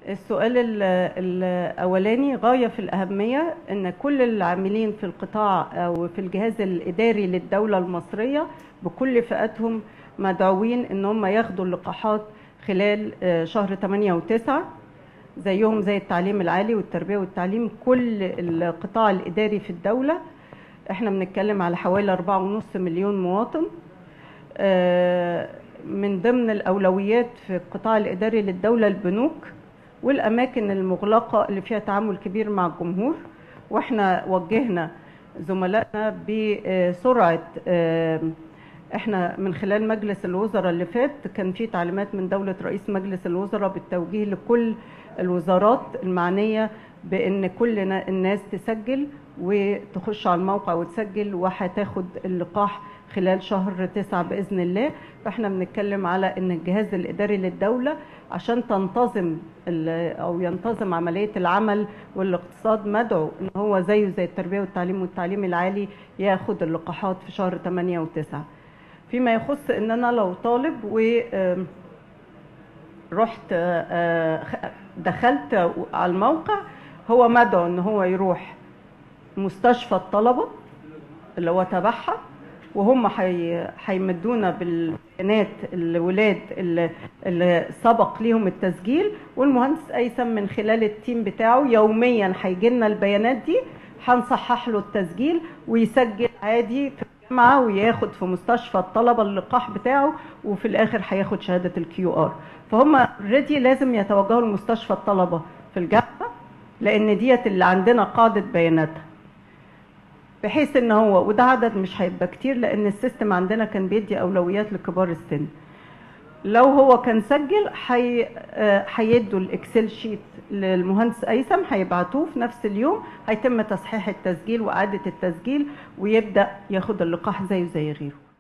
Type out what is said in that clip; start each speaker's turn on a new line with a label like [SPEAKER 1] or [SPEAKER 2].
[SPEAKER 1] السؤال ال- الأولاني غاية في الأهمية أن كل العاملين في القطاع أو في الجهاز الإداري للدولة المصرية بكل فئاتهم مدعوين أن هم ياخدوا اللقاحات خلال آه، شهر 8 و9 زيهم زي التعليم العالي والتربية والتعليم كل القطاع الإداري في الدولة احنا بنتكلم على حوالي 4.5 مليون مواطن آه، من ضمن الأولويات في القطاع الإداري للدولة البنوك والأماكن المغلقة اللي فيها تعامل كبير مع الجمهور واحنا وجهنا زملائنا بسرعة آه، احنا من خلال مجلس الوزراء اللي فات كان في تعليمات من دولة رئيس مجلس الوزراء بالتوجيه لكل الوزارات المعنية بان كل نا- الناس تسجل وتخش على الموقع وتسجل وهتاخد اللقاح خلال شهر تسعة بإذن الله فاحنا بنتكلم على ان الجهاز الإداري للدولة عشان تنتظم ال- او ينتظم عملية العمل والاقتصاد مدعو ان هو زيه زي التربية والتعليم والتعليم العالي ياخد اللقاحات في شهر 8 و9 فيما يخص ان انا لو طالب و آم، رحت آه، خ- دخلت على الموقع هو مدعو ان هو يروح مستشفى الطلبه اللي هو تبعها وهم حي- هيمدونا بالبيانات الولاد اللي, اللي سبق ليهم التسجيل والمهندس ايسم من خلال التيم بتاعه يوميا هيجي لنا البيانات دي هنصحح له التسجيل ويسجل عادي في الجامعه وياخد في مستشفى الطلبه اللقاح بتاعه وفي الاخر هياخد شهاده الكيو ار فهم اوريدي لازم يتوجهوا لمستشفى الطلبه في الجامعه لان ديت اللي عندنا قاعده بياناتها بحيث ان هو وده عدد مش هيبقى كتير لان السيستم عندنا كان بيدي اولويات لكبار السن لو هو كان سجل حي... آه، هيدوا الاكسل شيت للمهندس ايسم هيبعتوه في نفس اليوم هيتم تصحيح التسجيل واعاده التسجيل ويبدا ياخد اللقاح زيه زي غيره